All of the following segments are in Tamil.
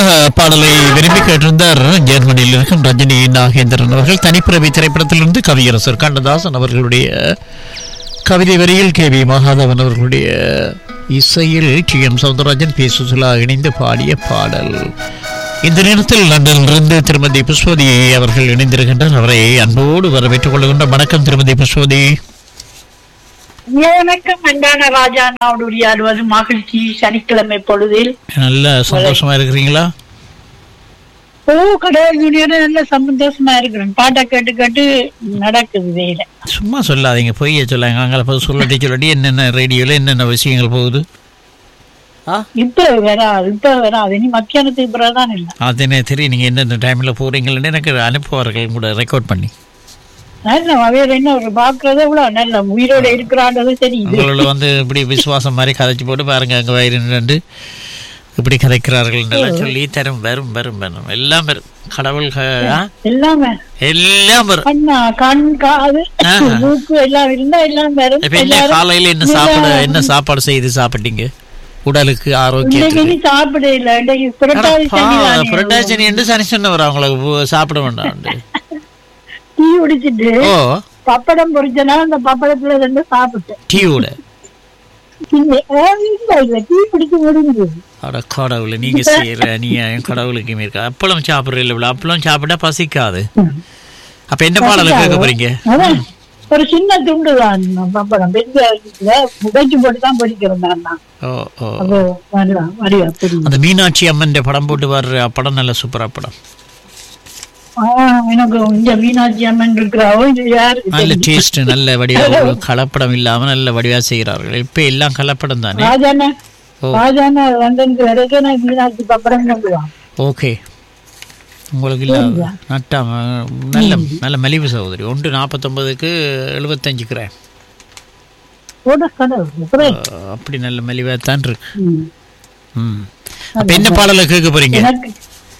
பாடலை விரும்பி கேட்டிருந்தார் ஜெர்மனியில் இருக்கும் ரஜினி நாகேந்திரன் அவர்கள் தனிப்பிறவி திரைப்படத்திலிருந்து கவியரசர் கண்ணதாசன் அவர்களுடைய கவிதை வரியில் கே வி மகாதவன் அவர்களுடைய இசையில் T M Soundararajan P Susheela இணைந்து பாடிய பாடல் இந்த நேரத்தில் லண்டனிலிருந்து திருமதி புஷ்பதி அவர்கள் இணைந்திருக்கின்றார் அவரை அன்போடு வரவேற்றுக் கொள்கின்ற வணக்கம் திருமதி புஷ்பதி வணக்கம் அன்பான ராஜா நாடுடைய அறுபது மகிழ்ச்சி சனிக்கிழமை பொழுதில் நல்ல சந்தோஷமா இருக்கிறீங்களா ஓ கடவுள் யூனியன் நல்ல சந்தோஷமா இருக்கிறேன் பாட்டை கேட்டு கேட்டு நடக்குது வேலை சும்மா சொல்லாதீங்க பொய்ய சொல்லாங்க அங்கே போய் சொல்லட்டி சொல்லட்டி என்னென்ன ரேடியோவில் என்னென்ன விஷயங்கள் போகுது ஆ இப்ப வராது இப்ப வராது இனி மத்தியானத்துக்கு பிறகுதான் இல்ல அதனே தெரியும் நீங்கள் என்னென்ன டைமில் போகிறீங்கன்னு எனக்கு அனுப்புவார்கள் கூட ரெக்கார்ட் பண்ணி நல்ல வேற என்ன ஒரு பாக்குறத இவ்வளவு நல்ல உயிரோட இருக்கிறான்றது தெரியுது உங்களோட வந்து இப்படி விசுவாசம் மாதிரி கதைச்சு போட்டு பாருங்க அங்கே வயிறு நின்று இப்படி கதைக்கிறார்கள் சொல்லி தரும் வரும் வரும் வரும் எல்லாம் வரும் கடவுள் க- ஆ? எல்லாமே எல்லாம் வரும் கண்ணா கண் காது ஆஹா. மூக்கு எல்லாம் இருந்தா எல்லாம் வரும் இப்போ என்ன எல்லாரும் காலையில் என்ன சாப்பிட என்ன சாப்பாடு செய்து சாப்பிட்டீங்க உடலுக்கு இன்னைக்கு ஆரோக்கியத்துக்கு இனி சாப்பிட இல்ல இன்னைக்கு புரட்டாதி சனி தானே. புரட்டாச்சனி என்று சனி சொன்னவர் அவங்களுக்கு சாப்பிட வேண்டாம் டீ குடிச்சிட்டு ஓ பப்படம் பொரிச்சனா அந்த பப்படத்துல ரெண்டு சாப்பிட்டேன் டீயோட இல்ல, ஆ, இல்ல, இல்ல, டீ குடிக்க முடிஞ்சது அட கடவுள் நீங்க செய்யற நீங்க கடவுளுக்கு இருக்கா அப்பளம் சாப்பிடுற இல்லை அப்பளம் சாப்பிட்டா பசிக்காது அப்ப என்ன பாடல கேட்க போறீங்க அதான் ஒரு சின்ன துண்டு தான் பப்படம் பெரிய இதுல உடைச்சு போட்டு தான் பொரிக்கிறேன் நான் தான். ஓ ஓ அது வரலாம் வரியா புரியுது அந்த மீனாட்சி அம்மன் படம் போட்டு வர்ற படம் நல்ல சூப்பரா படம் ஆ, எனக்கு இங்க மீனாட்சி அம்மன் இருக்கிறாவோ இது யாருக்கு நல்ல தெரியும்? டேஸ்ட் நல்ல வடிவா ஒரு கலப்படம் இல்லாம நல்ல வடிவா செய்கிறார்கள் இப்ப எல்லாம் கலப்படம் தானே ராஜாண்ணா ஓ. ராஜாண்ணா லண்டனுக்கு வரைக்கும் நான் மீனாட்சி பப்படம் கொண்டுவான் ஓகே உங்களுக்கு இல்ல நட்டா நல்ல நல்ல மலிவு சகோதரி ஒன்று நாற்பத்தொன்பதுக்கு எழுபத்தஞ்சு கிராம் போட கடவுள் அப்புறம் அஹ், அப்படி நல்ல மலிவா தான் இருக்கு ம். ம் அப்ப என்ன பாடல கேட்க போறீங்க எனக்கு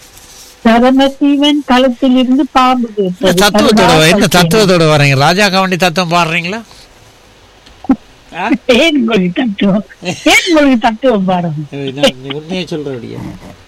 சரமசீவன் களத்தில் இருந்து பாம்பு கேட்டது. தத்துவத்தோட என்ன தத்துவத்தோட வரீங்க ராஜா கவண்டி தத்துவம் பாடுறீங்களா ஏன் மொழி தத்துவம் ஏன் மொழி தத்துவம் பாடணும் உண்மையை சொல்றபடியா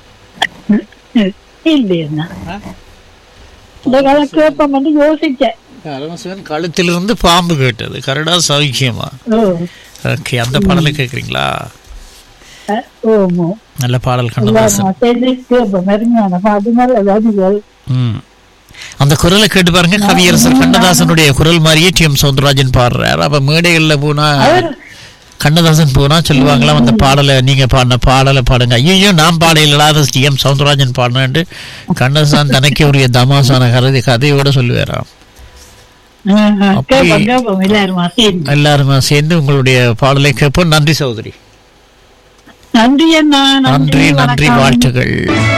இல்லையா இந்த கதை கேட்போம் வந்து யோசிச்சேன் பரமசிவன் கழுத்திலிருந்து பாம்பு கேட்டது கரடா சௌக்கியமா ஓ ஓகே அந்த பாடலை கேட்குறீங்களா அஹ், ஓமோ நல்ல பாடல் கண்ணதாசன் எல்லாரும் சேர்ந்து கேட்போம் அருமையான பாட்டு நல்ல வரிகள் ம் அந்த குரலை கேட்டு பாருங்க கவியரசர் கண்ணதாசனுடைய குரல் மாதிரியே டி எம் சவுந்தரராஜன் பாடுறாரு அப்ப மேடைகள்ல போனா கண்ணதாசன் போனா சொல்லுவாங்களாம் அந்த பாடலை நீங்க பாடின பாடலை பாடுங்க ஐயோ நான் பாடையிலடா அது டி எம் சவுந்தரராஜன் பாடினேன்ட்டு கண்ணதாசன் தனக்கே உரிய தமாசான கருதி கதையோட சொல்லுவாராம் அஹ், அஹ், அப்படி- கேட்போம் கேட்போம் எல்லாருமா சேர்ந்து எல்லாருமே சேர்ந்து உங்களுடைய பாடலை கேட்போம் நன்றி சகோதரி நன்றி அண்ணா நன்றி நன்றி வணக்கம். வாழ்த்துக்கள்